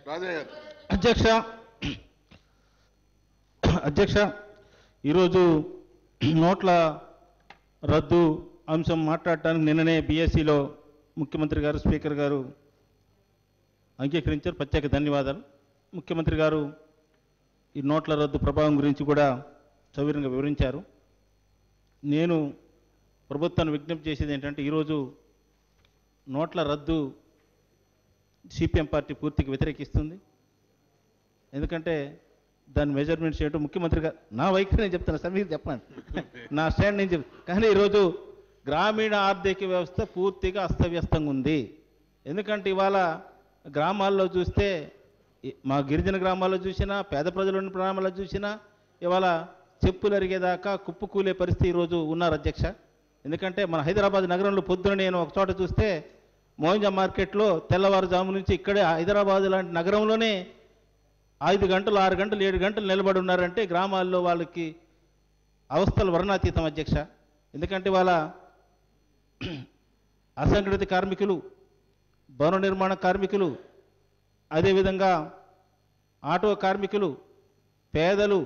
రాజయ్య గారు అధ్యక్ష అధ్యక్ష ఈరోజు నోట్ల రద్దు అంశం మాట్లాడటానికి నిన్ననే బీఎస్సీలో ముఖ్యమంత్రి గారు స్పీకర్ గారు అంగీకరించారు ప్రత్యేక ధన్యవాదాలు ముఖ్యమంత్రి గారు ఈ నోట్ల రద్దు ప్రభావం గురించి కూడా సవివరంగా వివరించారు నేను ప్రభుత్వాన్ని విజ్ఞప్తి చేసేది ఏంటంటే ఈరోజు నోట్ల రద్దు సిపిఎం పార్టీ పూర్తిగా వ్యతిరేకిస్తుంది ఎందుకంటే దాని మెజర్మెంట్స్ ఏంటో ముఖ్యమంత్రి గారు నా వైఖరి నేను చెప్తాను సార్ మీరు చెప్పండి నా స్టాండ్ నేను చెప్తాను కానీ ఈరోజు గ్రామీణ ఆర్థిక వ్యవస్థ పూర్తిగా అస్తవ్యస్తంగా ఉంది ఎందుకంటే ఇవాళ గ్రామాల్లో చూస్తే ఈ- మా గిరిజన గ్రామాల్లో చూసినా పేద ప్రజలు ఉన్న గ్రామాల్లో చూసినా ఇవాళ చెప్పులు అరిగేదాకా కుప్పకూలే పరిస్థితి ఈరోజు ఉన్నారు అధ్యక్ష ఎందుకంటే మన హైదరాబాద్ నగరంలో పొద్దున నేను ఒక చోట చూస్తే మోహింజా మార్కెట్లో తెల్లవారుజాము నుంచి ఇక్కడే హైదరాబాద్ లాంటి నగరంలోనే ఐదు గంటలు ఆరు గంటలు ఏడు గంటలు నిలబడి ఉన్నారంటే గ్రామాల్లో వాళ్ళకి అవస్థలు వర్ణాతీతం అధ్యక్ష ఎందుకంటే వాళ్ళ అసంఘటిత కార్మికులు భవన నిర్మాణ కార్మికులు అదేవిధంగా ఆటో కార్మికులు పేదలు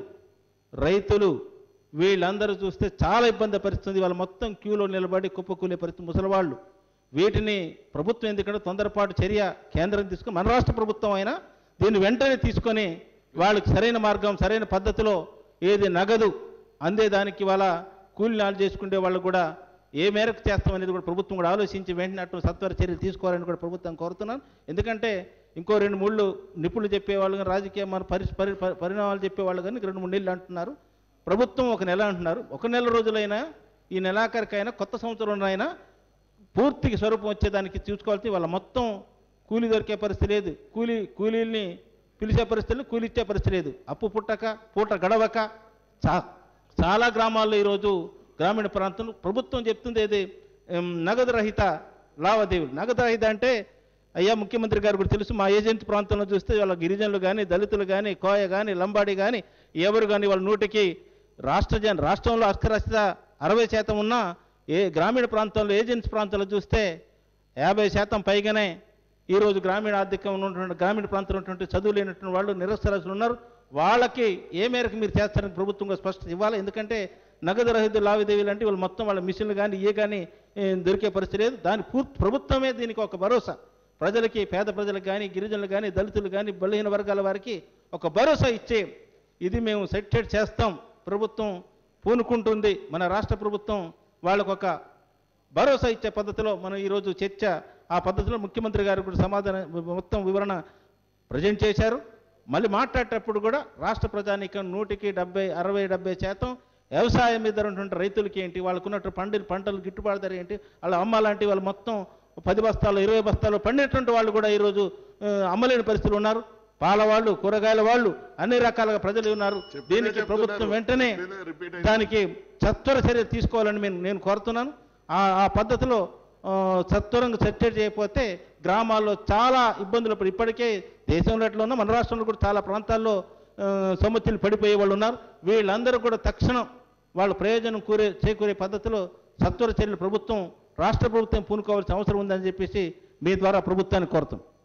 రైతులు వీళ్ళందరూ చూస్తే చాలా ఇబ్బంది పరిస్థితుంది వాళ్ళు మొత్తం క్యూలో నిలబడి కుప్పకూలే పరిస్థితి ముసలివాళ్ళు వీటిని ప్రభుత్వం ఎందుకంటే తొందరపాటు చర్య కేంద్రం తీసుకుని మన రాష్ట్ర ప్రభుత్వం అయినా దీన్ని వెంటనే తీసుకొని వాళ్ళకి సరైన మార్గం సరైన పద్ధతిలో ఏది నగదు అందేదానికి వాళ్ళ కూలినాలు చేసుకునే వాళ్ళు కూడా ఏ మేరకు చేస్తామనేది కూడా ప్రభుత్వం కూడా ఆలోచించి వెంటనే అటు సత్వర చర్యలు తీసుకోవాలని కూడా ప్రభుత్వం కోరుతున్నాను ఎందుకంటే ఇంకో రెండు మూళ్ళు నిపుణులు చెప్పేవాళ్ళు కానీ రాజకీయ మన పరి పరి పరి- పరిణామాలు చెప్పేవాళ్ళు కానీ రెండు మూడు నెలలు అంటున్నారు ప్రభుత్వం ఒక నెల అంటున్నారు ఒక నెల రోజులైనా ఈ నెలాఖరికైనా కొత్త సంవత్సరం అయినా పూర్తిగా స్వరూపం వచ్చేదానికి చూసుకోవాల్సి వాళ్ళ మొత్తం కూలీ దొరికే పరిస్థితి లేదు కూలీ కూలీల్ని పిలిచే పరిస్థితి లేదు కూలి ఇచ్చే పరిస్థితి లేదు అప్పు పుట్టక పూట గడవక చా చాలా గ్రామాల్లో ఈరోజు గ్రామీణ ప్రాంతంలో ప్రభుత్వం చెప్తుంది ఏది ఏం, నగదు రహిత లావాదేవీలు నగదు రహిత అంటే అయ్యా ముఖ్యమంత్రి గారు కూడా తెలుసు మా ఏజెంట్ ప్రాంతంలో చూస్తే వాళ్ళ గిరిజనులు కానీ దళితులు కానీ కోయ కానీ లంబాడి కానీ ఎవరు కానీ వాళ్ళ నూటికి రాష్ట్ర జన రాష్ట్రంలో అక్షరాస్యత అరవై శాతం ఉన్నా ఏ గ్రామీణ ప్రాంతాల్లో ఏజెన్సీ ప్రాంతాల్లో చూస్తే యాభై శాతం పైగానే ఈరోజు గ్రామీణ ఆర్థికం ఉన్నటువంటి గ్రామీణ ప్రాంతంలో ఉన్నటువంటి చదువు లేనటువంటి వాళ్ళు నిరక్షరాస్యులు ఉన్నారు వాళ్ళకి ఏ మేరకు మీరు చేస్తారని ప్రభుత్వంగా స్పష్టత ఇవ్వాలి ఎందుకంటే నగదు రహిత లావాదేవీలు అంటే వాళ్ళు మొత్తం వాళ్ళ మిషన్లు కానీ ఏ కానీ ఏ, దొరికే పరిస్థితి లేదు దాని పూర్తి ప్రభుత్వమే దీనికి ఒక భరోసా ప్రజలకి పేద ప్రజలకు కానీ గిరిజనులు కానీ దళితులు కానీ బలహీన వర్గాల వారికి ఒక భరోసా ఇచ్చే ఇది మేము సెట్ చేస్తాం ప్రభుత్వం పూనుకుంటుంది మన రాష్ట్ర ప్రభుత్వం వాళ్ళకు ఒక భరోసా ఇచ్చే పద్ధతిలో మనం ఈరోజు చర్చ ఆ పద్ధతిలో ముఖ్యమంత్రి గారు కూడా సమాధానం మొత్తం వివరణ ప్రజెంట్ చేశారు మళ్ళీ మాట్లాడేటప్పుడు కూడా రాష్ట్ర ప్రజానీకం నూటికి డెబ్బై అరవై డెబ్బై శాతం వ్యవసాయం మీద ఉన్నటువంటి రైతులకి ఏంటి వాళ్ళకు ఉన్నటువంటి పండిన పంటలు గిట్టుబాటు ధర ఏంటి వాళ్ళ అమ్మాలంటి వాళ్ళు మొత్తం పది బస్తాలు ఇరవై బస్తాలు పండినటువంటి వాళ్ళు కూడా ఈరోజు ఆ, అమ్మలేని పరిస్థితులు ఉన్నారు పాల వాళ్ళు కూరగాయల వాళ్ళు అన్ని రకాలుగా ప్రజలు ఉన్నారు చెప్పినే దీనికి ప్రభుత్వం చెప్తున్నారు. వెంటనే చెప్పినే repeat అయింది. దానికి సత్వర చర్య తీసుకోవాలని నేను నేను కోరుతున్నాను ఆ ఆ పద్ధతిలో ఆ, సత్వరంగా చర్చ చేయకపోతే గ్రామాల్లో చాలా ఇబ్బందులు పడి ఇప్పటికే దేశంలో ఎట్లా ఉన్నా మన రాష్ట్రంలో కూడా చాలా ప్రాంతాల్లో ఆ, సమస్యలు పడిపోయే వాళ్ళు ఉన్నారు వీళ్ళందరూ కూడా తక్షణం వాళ్ళ ప్రయోజనం కూరే చేకూరే పద్ధతిలో సత్వర చర్యలు ప్రభుత్వం రాష్ట్ర ప్రభుత్వం పూనుకోవాల్సిన అవసరం ఉందని చెప్పేసి మీ ద్వారా ప్రభుత్వాన్ని కోరుతాం